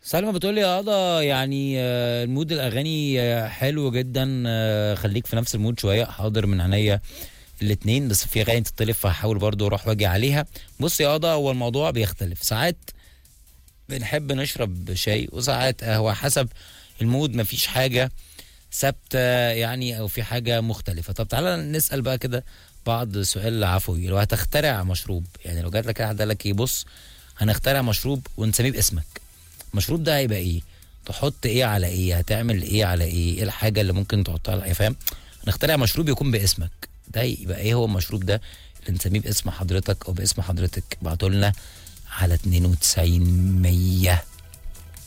سلمى بتقول لي يا قضا يعني آه، المود الاغاني آه، حلو جدا آه، خليك في نفس المود شويه حاضر من عينيا الاثنين بس في اغاني تختلف فهحاول برضو اروح واجي عليها بص يا قضا هو الموضوع بيختلف ساعات بنحب نشرب شاي وساعات قهوه حسب المود مفيش حاجه ثابته يعني او في حاجه مختلفه طب تعالى نسال بقى كده بعض سؤال عفوي لو هتخترع مشروب يعني لو جات لك واحد قال لك ايه بص هنخترع مشروب ونسميه باسمك المشروب ده هيبقى ايه تحط ايه على ايه هتعمل ايه على ايه ايه الحاجه اللي ممكن تحطها على ايه فاهم نخترع مشروب يكون باسمك ده يبقى ايه هو المشروب ده اللي نسميه باسم حضرتك او باسم حضرتك ابعتوا لنا على 92 100